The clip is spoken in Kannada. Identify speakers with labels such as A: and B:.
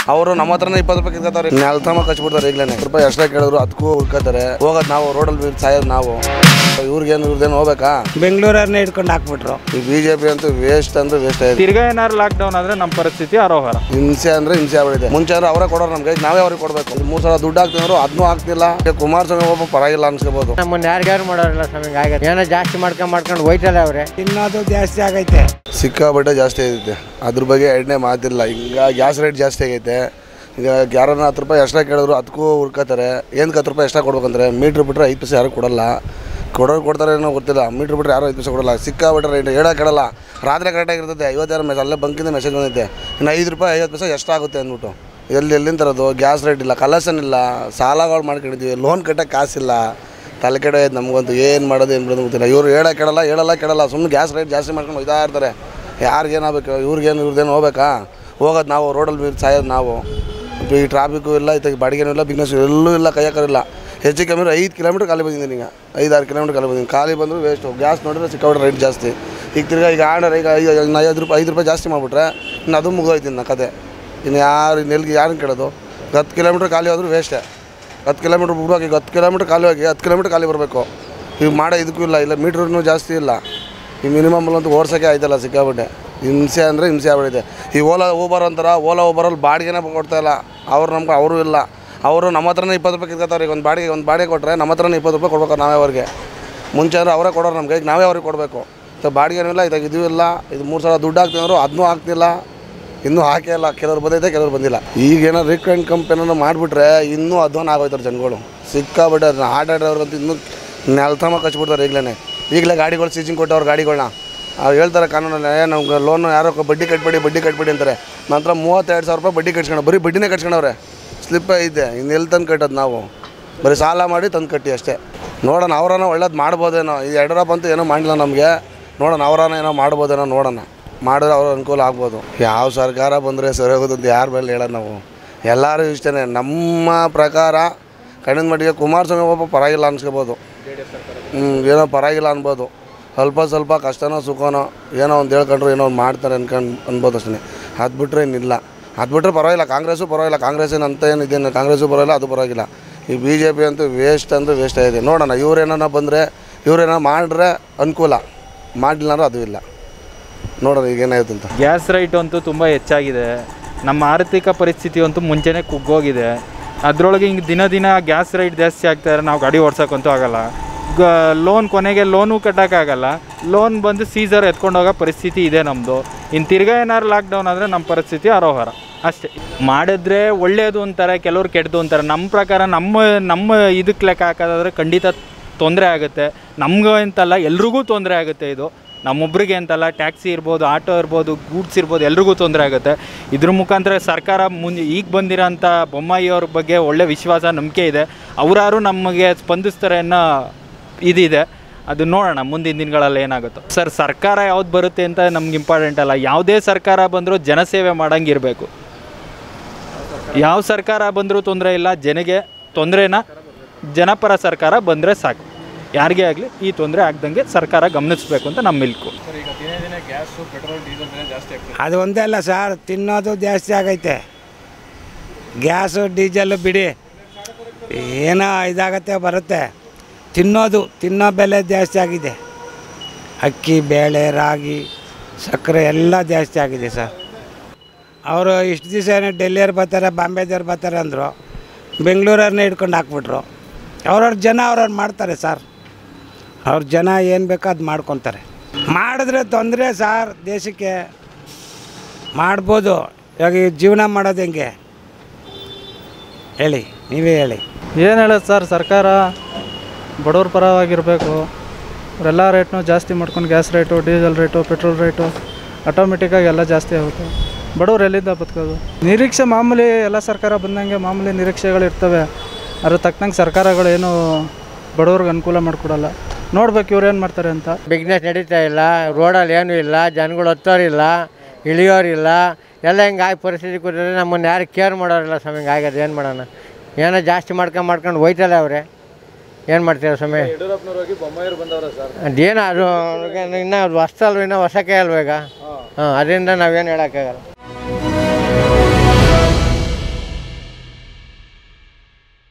A: ಅವರು ನಮ್ಮ ಹತ್ರನೇ ಇಪ್ಪತ್ತು ರೂಪಾಯಿ ಕಿತ್ಕೋತಾರೆ ನೆಲ್ತಮ್ಮ ಕಚ್ಬಿಡ್ತಾರೆ ಈಗಲೇ ರೂಪಾಯಿ ಎಕ್ಸ್ಟ್ರಾ ಕೇಳಿದ್ರು ಅದಕ್ಕೂ ಹುಡ್ಕೋತಾರೆ ಹೋಗೋದು ನಾವು ರೋಡಲ್ಲಿ ಸಾಯೋದು ನಾವು ಇವ್ರಿಗೇನು ಇವ್ರದ್ದೇನು ಹೋಗ್ಬೇಕಾ
B: ಬೆಂಗಳೂರನ್ನೇ ಹಿಡ್ಕೊಂಡು ಹಾಕ್ಬಿಟ್ರು
A: ಈ ಬಿ ಜೆ ಪಿ ಅಂತೂ ವೇಸ್ಟ್ ಅಂದ್ರೆ ವೇಸ್ಟ್ ಆಗಿದೆ
C: ತಿರ್ಗಾ ಏನಾದ್ರು ಲಾಕ್ಡೌನ್ ಆದರೆ ನಮ್ಮ ಪರಿಸ್ಥಿತಿ ಅರೋಹರ
A: ಹಿಂಸೆ ಅಂದ್ರೆ ಹಿಂಸೆ ಆಗ್ಬಿಟ್ಟಿದೆ ಮುಂಚೆ ಅಂದ್ರೆ ಅವರೇ ಕೊಡೋರು ನಮ್ಗೆ ನಾವೇ ಅವ್ರಿಗೆ ಕೊಡಬೇಕು ಮೂರು ಸಲ ದುಡ್ಡು ಹಾಕ್ತಿದ್ರು ಅದನ್ನೂ ಹಾಕ್ತಿಲ್ಲ ಈಗ ಕುಮಾರಸ್ವಾಮಿ ಒಬ್ಬ ಪರವಾಗಿಲ್ಲ ಅನ್ಸ್ಕೋಬಹುದು
D: ನಮ್ಮನ್ನ ಯಾರಿಗಾರು ಮಾಡೋರಿಲ್ಲ ಸ್ವಾಮಿಗೆ ಆಗತ್ತೆ ಏನೋ ಜಾಸ್ತಿ ಮಾಡ್ಕೊಂಡು ಮಾಡ್ಕೊಂಡು ಹೋಯ್ತಲ್ಲ ಅವ್ರೆ
B: ತಿನ್ನೋದು ಜಾಸ್ತಿ ಆಗೈತೆ
A: ಸಿಕ್ಕಾಬಟ್ಟೆ ಜಾಸ್ತಿ ಆಗೈತೆ ಅದ್ರ ಬಗ್ಗೆ ಎರಡನೇ ಮಾತಿಲ್ಲ ಈಗ ಗ್ಯಾಸ್ ರೇಟ್ ಜಾಸ್ತಿ ಆಗೈತೆ ಈಗ ಯಾರನ್ನ ಹತ್ತು ರೂಪಾಯಿ ಎಕ್ಸ್ಟ್ರಾ ಕೇಳಿದ್ರು ಅದಕ್ಕೂ ಹುಡ್ಕೋತಾರೆ ಏನಕ್ಕೆ ಹತ್ತು ರೂಪಾಯಿ ಎಕ್ಸ್ಟ್ರಾ ಕೊಡ್ಬೇಕಂದ್ರೆ ಮೀಟ್ರ್ ಬಿಟ್ಟರೆ ಐದು ಪೈಸೆ ಯಾರು ಕೊಡಲ್ಲ ಕೊಡೋರು ಕೊಡ್ತಾರೆ ಏನೋ ಗೊತ್ತಿಲ್ಲ ಮೀಟ್ರ್ ಬಿಟ್ಟರೆ ಯಾರು ಐದು ಪೈಸೆ ಕೊಡಲ್ಲ ಸಿಕ್ಕಾಬಿಟ್ರೆ ರೇಟ್ ಹೇಳೋಕೆ ಕೇಳಲ್ಲ ರಾತ್ರಿ ಕರೆಕ್ಟಾಗಿ ಇರ್ತದೆ ಐವತ್ತಾರು ಮೆಸ್ ಅಲ್ಲೇ ಬಂಕಿಂದ ಮೆಸೇಜ್ ಬಂದೈತೆ ಇನ್ನು ಐದು ರೂಪಾಯಿ ಐವತ್ತು ಪೈಸೆ ಎಷ್ಟಾಗುತ್ತೆ ಅಂದ್ಬಿಟ್ಟು ಎಲ್ಲಿ ಎಲ್ಲಿಂದ ತರೋದು ಗ್ಯಾಸ್ ರೇಟ್ ಇಲ್ಲ ಕಲೆಕ್ಷನ್ ಇಲ್ಲ ಸಾಲಗಳು ಮಾಡ್ಕೊಂಡಿದ್ದೀವಿ ಲೋನ್ ಕಟ್ಟೋಕೆ ಕಾಸಿಲ್ಲ ತಲೆ ಕೆಡ ಆಯ್ತು ನಮಗಂತೂ ಏನು ಮಾಡೋದು ಏನು ಬಿಡೋದು ಗೊತ್ತಿಲ್ಲ ಇವ್ರು ಹೇಳೋ ಕೇಳಲ್ಲ ಹೇಳಲ್ಲ ಕೇಳಲ್ಲ ಸುಮ್ಮನೆ ಗ್ಯಾಸ್ ರೇಟ್ ಜಾಸ್ತಿ ಮಾಡ್ಕೊಂಡು ಒಯ್ತಾ ಇರ್ತಾರೆ ಯಾರಿಗೇನಾಗಬೇಕು ಇವ್ರಿಗೇನು ಇವ್ರದ್ದೇನು ಹೋಗ್ಬೇಕಾ ಹೋಗೋದು ನಾವು ರೋಡಲ್ಲಿ ಸಾಯೋದು ನಾವು ಈ ಟ್ರಾಫಿಕ್ಕು ಇಲ್ಲ ಇತ್ತಾಗ ಬಾಡಿಗೆನೂ ಇಲ್ಲ ಬಿಸ್ನೆಸ್ ಎಲ್ಲೂ ಇಲ್ಲ ಕೈಯಾಕರಿಲ್ಲ ಹೆಚ್ಚು ಕಮ್ಮಿ ಐದು ಕಿಲೋಮೀಟ್ರ್ ಖಾಲಿ ಬಂದಿದ್ದೀನಿ ಈಗ ಐದಾರು ಕಿಲೋಮೀಟ್ರ್ ಖಾಲಿ ಬಂದಿದ್ದೀನಿ ಖಾಲಿ ಬಂದರೂ ವೇಸ್ಟು ಗ್ಯಾಸ್ ನೋಡಿದ್ರೆ ಸಿಕ್ಕಾಬಿಟ್ರೆ ರೇಟ್ ಜಾಸ್ತಿ ಈಗ ತಿರ್ಗಾ ಈಗ ಆರ್ಡರ್ ಈಗ ಐದು ಇನ್ನು ಐದು ರೂಪಾಯಿ ಐದು ರೂಪಾಯಿ ಜಾಸ್ತಿ ಮಾಡಿಬಿಟ್ರೆ ಇನ್ನು ಅದು ಮುಗೋಯ್ತು ಇನ್ನು ಕತೆ ಇನ್ನು ಯಾರು ಇನ್ನು ಎಲ್ಲಿಗೆ ಯಾರನ್ನ ಕೇಳೋದು ಹತ್ತು ಕಿಲೋಮೀಟ್ರ್ ಖಾಲಿ ಹೋದ್ರೂ ವೇಸ್ಟೇ ಹತ್ತು ಕಿಲೋಮೀಟ್ರ್ ಬಿಡುವಾಗ ಈಗ ಹತ್ತು ಕಿಲೋಮೀಟ್ರ್ ಖಾಲಿ ಹೋಗಿ ಹತ್ತು ಕಿಲೋಮೀಟ್ರ್ ಖಾಲಿ ಬರಬೇಕು ಈಗ ಮಾಡೋ ಇದಕ್ಕೂ ಇಲ್ಲ ಇಲ್ಲ ಮೀಟ್ರೂ ಜಾಸ್ತಿ ಇಲ್ಲ ಈ ಮಿನಿಮಮ್ ಅಂತೂ ಓಡ್ಸೋಕ್ಕೆ ಆಯ್ತಲ್ಲ ಸಿಕ್ಕಾಬಿಟ್ಟೆ ಹಿಂಸೆ ಅಂದರೆ ಹಿಂಸೆ ಆಗ್ಬಿಟ್ಟಿದೆ ಈ ಓಲಾ ಊಬರ್ ಅಂತಾರ ಓಲಾ ಊಬರಲ್ಲಿ ಬಾಡಿಗೆನೇ ಕೊಡ್ತಾ ಇಲ್ಲ ಅವ್ರು ನಮ್ಗೆ ಅವರು ಇಲ್ಲ ಅವರು ನಮ್ಮ ಹತ್ರನೇ ಇಪ್ಪತ್ತು ರೂಪಾಯಿ ಕಿತ್ಕೋತಾರೆ ಈಗ ಒಂದು ಬಾಡಿಗೆ ಒಂದು ಬಾಡಿಗೆ ಕೊಟ್ಟರೆ ನಮ್ಮ ಹತ್ರನೇ ಇಪ್ಪತ್ತು ರೂಪಾಯಿ ಕೊಡ್ಬೇಕು ನಾವೇ ಅವ್ರಿಗೆ ಮುಂಚೆ ಅಂದ್ರೆ ಅವರೇ ಕೊಡೋರು ನಮಗೆ ಈಗ ನಾವೇ ಅವ್ರಿಗೆ ಕೊಡಬೇಕು ಸೊ ಬಾಡಿಗೆನೂ ಇಲ್ಲ ಇದಾಗ ಇದೂ ಇಲ್ಲ ಇದು ಮೂರು ಸಲ ದುಡ್ಡು ಹಾಕ್ತಿದ್ರು ಅದನ್ನೂ ಹಾಕ್ತಿಲ್ಲ ಇನ್ನೂ ಹಾಕೇ ಇಲ್ಲ ಕೆಲವ್ರು ಬಂದೈತೆ ಕೆಲವ್ರು ಬಂದಿಲ್ಲ ಈಗೇನೋ ರಿಕ್ರೆಂಟ್ ಕಂಪೆನನ್ನು ಮಾಡಿಬಿಟ್ರೆ ಇನ್ನೂ ಅಧ್ವಾನ ಆಗೋಯ್ತಾರೆ ಜನಗಳು ಸಿಕ್ಕಾಬಿಟ್ಟೆ ಆಟ ಆಡೋರ್ಗಂತೂ ಇನ್ನೂ ನೆಲ್ತಮ್ಮ ಕಚ್ಬಿಡ್ತಾರೆ ಈಗಲೇ ಈಗಲೇ ಗಾಡಿಗಳು ಸೀಜಿಂಗ್ ಕೊಟ್ಟವ್ರು ಗಾಡಿಗಳನ್ನ ಅವ್ರು ಹೇಳ್ತಾರೆ ಕಾನೂನಲ್ಲಿ ಏ ನಮ್ಗೆ ಲೋನು ಯಾರೋ ಕ- ಬಡ್ಡಿ ಕಟ್ಬೇಡಿ ಬಡ್ಡಿ ಕಟ್ಬೇಡಿ ಅಂತಾರೆ ನಂತರ ಮೂವತ್ತೆರಡು ಸಾವಿರ ರೂಪಾಯಿ ಬಡ್ಡಿ ಕಟ್ಸ್ಕೊಂಡು ಬರೀ ಬಡ್ಡಿನೇ ಕಟ್ಸ್ಕೊಂಡವ್ರೆ ಸ್ಲಿಪ್ ಐತೆ ಇನ್ನು ಎಲ್ಲಿ ತಂದು ಕಟ್ಟೋದು ನಾವು ಬರೀ ಸಾಲ ಮಾಡಿ ತಂದು ಕಟ್ಟಿ ಅಷ್ಟೇ ನೋಡೋಣ ಅವರನ್ನ ಒಳ್ಳೇದು ಮಾಡ್ಬೋದೇನೋ ಇದು ಯಡಿಯೂರಪ್ಪ ಅಂತೂ ಏನೋ ಮಾಡಿಲ್ಲ ನಮಗೆ ನೋಡೋಣ ಅವರನ್ನ ಏನೋ ಮಾಡ್ಬೋದೇನೋ ನೋಡೋಣ ಮಾಡಿದ್ರೆ ಅವ್ರ ಅನುಕೂಲ ಆಗ್ಬೋದು ಯಾವ ಸರ್ಕಾರ ಬಂದರೆ ಸರಿ ಹೋಗೋದು ಅಂತ ಯಾರ ಮೇಲೆ ಹೇಳೋದು ನಾವು ಎಲ್ಲರೂ ಇಷ್ಟೇ ನಮ್ಮ ಪ್ರಕಾರ ಕಣ್ಣಿನ ಮಟ್ಟಿಗೆ ಕುಮಾರಸ್ವಾಮಿ ಒಬ್ಬ ಪರವಾಗಿಲ್ಲ ಅನ್ಸ್ಕೋಬೋದು ಹ್ಞೂ ಏನೋ ಪರವಾಗಿಲ್ಲ ಅನ್ಬೋದು ಸ್ವಲ್ಪ ಸ್ವಲ್ಪ ಕಷ್ಟನೋ ಸುಖನೋ ಏನೋ ಒಂದು ಹೇಳ್ಕೊಂಡ್ರು ಏನೋ ಒಂದು ಮಾಡ್ತಾರೆ ಅನ್ಕೊಂಡು ಅನ್ಬೋದು ಅಷ್ಟೇ ಅದು ಬಿಟ್ರೆ ಇನ್ನಿಲ್ಲ ಅದು ಬಿಟ್ರೆ ಪರವಾಗಿಲ್ಲ ಕಾಂಗ್ರೆಸ್ಸು ಪರವಾಗಿಲ್ಲ ಕಾಂಗ್ರೆಸ್ ಏನು ಅಂತ ಏನು ಇದೇನು ಕಾಂಗ್ರೆಸ್ಸು ಪರವಾಗಿಲ್ಲ ಅದು ಪರವಾಗಿಲ್ಲ ಈ ಬಿ ಜೆ ಪಿ ಅಂತೂ ವೇಸ್ಟ್ ಅಂದ್ರೆ ವೇಸ್ಟ್ ಆಗಿದೆ ನೋಡೋಣ ಇವ್ರೇನೋ ಬಂದರೆ ಇವ್ರೇನೋ ಮಾಡಿದ್ರೆ ಅನುಕೂಲ ಮಾಡಲಿಲ್ಲ ಅಂದ್ರೆ ಅದು ಇಲ್ಲ ನೋಡೋಣ ಈಗ ಏನಾಯ್ತು ಅಂತ
C: ಗ್ಯಾಸ್ ರೈಟ್ ಅಂತೂ ತುಂಬ ಹೆಚ್ಚಾಗಿದೆ ನಮ್ಮ ಆರ್ಥಿಕ ಪರಿಸ್ಥಿತಿ ಅಂತೂ ಮುಂಚೆನೇ ಕುಗ್ಗೋಗಿದೆ ಅದರೊಳಗೆ ಹಿಂಗೆ ದಿನ ದಿನ ಗ್ಯಾಸ್ ರೈಟ್ ಜಾಸ್ತಿ ಆಗ್ತಾರೆ ನಾವು ಗಾಡಿ ಓಡ್ಸೋಕ್ಕಂತೂ ಆಗಲ್ಲ ಗ ಲೋನ್ ಕೊನೆಗೆ ಲೋನು ಕಟ್ಟೋಕ್ಕಾಗಲ್ಲ ಲೋನ್ ಬಂದು ಸೀಸರ್ ಎತ್ಕೊಂಡು ಹೋಗೋ ಪರಿಸ್ಥಿತಿ ಇದೆ ನಮ್ಮದು ಇನ್ನು ತಿರ್ಗಾ ಏನಾದ್ರು ಲಾಕ್ಡೌನ್ ಆದರೆ ನಮ್ಮ ಪರಿಸ್ಥಿತಿ ಅರೋಹರ ಅಷ್ಟೇ ಮಾಡಿದ್ರೆ ಒಳ್ಳೆಯದು ಅಂತಾರೆ ಕೆಲವ್ರು ಕೆಟ್ಟದು ಅಂತಾರೆ ನಮ್ಮ ಪ್ರಕಾರ ನಮ್ಮ ನಮ್ಮ ಇದಕ್ಕೆ ಲೆಕ್ಕ ಹಾಕೋದಾದ್ರೆ ಖಂಡಿತ ತೊಂದರೆ ಆಗುತ್ತೆ ನಮ್ಗೆ ಅಂತಲ್ಲ ಎಲ್ರಿಗೂ ತೊಂದರೆ ಆಗುತ್ತೆ ಇದು ನಮ್ಮೊಬ್ರಿಗೆ ಅಂತಲ್ಲ ಟ್ಯಾಕ್ಸಿ ಇರ್ಬೋದು ಆಟೋ ಇರ್ಬೋದು ಗೂಡ್ಸ್ ಇರ್ಬೋದು ಎಲ್ರಿಗೂ ತೊಂದರೆ ಆಗುತ್ತೆ ಇದ್ರ ಮುಖಾಂತರ ಸರ್ಕಾರ ಮುಂದೆ ಈಗ ಬಂದಿರೋಂಥ ಬೊಮ್ಮಾಯಿ ಅವ್ರ ಬಗ್ಗೆ ಒಳ್ಳೆ ವಿಶ್ವಾಸ ನಂಬಿಕೆ ಇದೆ ಅವರಾರು ನಮಗೆ ಸ್ಪಂದಿಸ್ತಾರೆ ಅನ್ನೋ ಇದಿದೆ ಅದು ನೋಡೋಣ ಮುಂದಿನ ದಿನಗಳಲ್ಲಿ ಏನಾಗುತ್ತೋ ಸರ್ ಸರ್ಕಾರ ಯಾವ್ದು ಬರುತ್ತೆ ಅಂತ ನಮ್ಗೆ ಇಂಪಾರ್ಟೆಂಟ್ ಅಲ್ಲ ಯಾವುದೇ ಸರ್ಕಾರ ಬಂದರೂ ಜನಸೇವೆ ಮಾಡಂಗೆ ಇರಬೇಕು ಯಾವ ಸರ್ಕಾರ ಬಂದರೂ ತೊಂದರೆ ಇಲ್ಲ ಜನಗೆ ತೊಂದರೆನ ಜನಪರ ಸರ್ಕಾರ ಬಂದರೆ ಸಾಕು ಯಾರಿಗೇ ಆಗಲಿ ಈ ತೊಂದರೆ ಆಗ್ದಂಗೆ ಸರ್ಕಾರ ಗಮನಿಸಬೇಕು ಅಂತ ನಮ್ಮ ಮಿಲ್ಕು
B: ಅದು ಒಂದೇ ಅಲ್ಲ ಸರ್ ತಿನ್ನೋದು ಜಾಸ್ತಿ ಆಗೈತೆ ಗ್ಯಾಸು ಡೀಸೆಲ್ ಬಿಡಿ ಏನೋ ಇದಾಗತ್ತೆ ಬರುತ್ತೆ ತಿನ್ನೋದು ತಿನ್ನೋ ಬೆಲೆ ಜಾಸ್ತಿ ಆಗಿದೆ ಅಕ್ಕಿ ಬೇಳೆ ರಾಗಿ ಸಕ್ಕರೆ ಎಲ್ಲ ಜಾಸ್ತಿ ಆಗಿದೆ ಸರ್ ಅವರು ಇಷ್ಟು ದಿವಸ ಏನೋ ಡೆಲ್ಲಿಯವ್ರು ಬರ್ತಾರೆ ಬಾಂಬೆದವ್ರು ಬರ್ತಾರೆ ಅಂದರು ಬೆಂಗಳೂರನ್ನೇ ಹಿಡ್ಕೊಂಡು ಹಾಕ್ಬಿಟ್ರು ಅವ್ರವ್ರ ಜನ ಅವ್ರವ್ರು ಮಾಡ್ತಾರೆ ಸರ್ ಅವ್ರ ಜನ ಏನು ಬೇಕೋ ಅದು ಮಾಡ್ಕೊತಾರೆ ಮಾಡಿದ್ರೆ ತೊಂದರೆ ಸಾರ್ ದೇಶಕ್ಕೆ ಮಾಡ್ಬೋದು ಇವಾಗ ಈ ಜೀವನ ಮಾಡೋದು ಹೆಂಗೆ ಹೇಳಿ ನೀವೇ ಹೇಳಿ
E: ಏನು ಹೇಳೋದು ಸರ್ ಸರ್ಕಾರ ಬಡವ್ರ ಪರವಾಗಿರಬೇಕು ಅವರೆಲ್ಲ ರೇಟ್ನು ಜಾಸ್ತಿ ಮಾಡ್ಕೊಂಡು gas rate diesel rate petrol rate ಆಟೋಮೆಟಿಕ್ಕಾಗಿ ಎಲ್ಲ ಜಾಸ್ತಿ ಆಗುತ್ತೆ ಬಡವ್ರು ಎಲ್ಲಿಂದ ಬದುಕೋದು ನಿರೀಕ್ಷೆ ಮಾಮೂಲಿ ಎಲ್ಲ ಸರ್ಕಾರ ಬಂದಂಗೆ ಮಾಮೂಲಿ ನಿರೀಕ್ಷೆಗಳು ಇರ್ತವೆ ಅದ್ರ ತಕ್ಕನಂಗೆ ಸರ್ಕಾರಗಳೇನು ಬಡವ್ರಿಗೆ ಅನುಕೂಲ ಮಾಡಿಕೊಡಲ್ಲ ನೋಡ್ಬೇಕು ಇವ್ರು ಏನು ಮಾಡ್ತಾರೆ ಅಂತ
D: ಬಿಸ್ನೆಸ್ ನಡೀತಾ ಇಲ್ಲ ರೋಡಲ್ಲಿ ಏನೂ ಇಲ್ಲ ಜನಗಳು ಹತ್ತೋರಿಲ್ಲ ಇಳಿಯೋರಿಲ್ಲ ಎಲ್ಲ ಹಿಂಗಾಗಿ ಪರಿಸ್ಥಿತಿ ಕೂತಿದ್ರೆ ನಮ್ಮನ್ನು ಯಾರು ಕೇರ್ ಮಾಡೋರಿಲ್ಲ ಸ್ವಾಮಿ ಹಿಂಗಾಗ್ಯದ ಏನು ಮಾಡೋಣ ಏನೋ ಜಾಸ್ತಿ ಮಾಡ್ಕೊಂಡು ಮಾಡ್ಕೊಂಡು ಹೋಯ್ತಲ್ಲ ಅವರೇ ಏನು ಮಾಡ್ತೀರಾ ಸ್ವಾಮಿ ಅದೇನು ಅದು ಅವ್ರಿಗೆ ಇನ್ನೂ ಅದು ಹೊಸ್ತಲ್ವ ಇನ್ನೂ ಹೊಸಕ್ಕೆ ಅಲ್ವ ಈಗ ಹಾಂ ಅದರಿಂದ ನಾವೇನು ಹೇಳೋಕ್ಕಾಗಲ್ಲ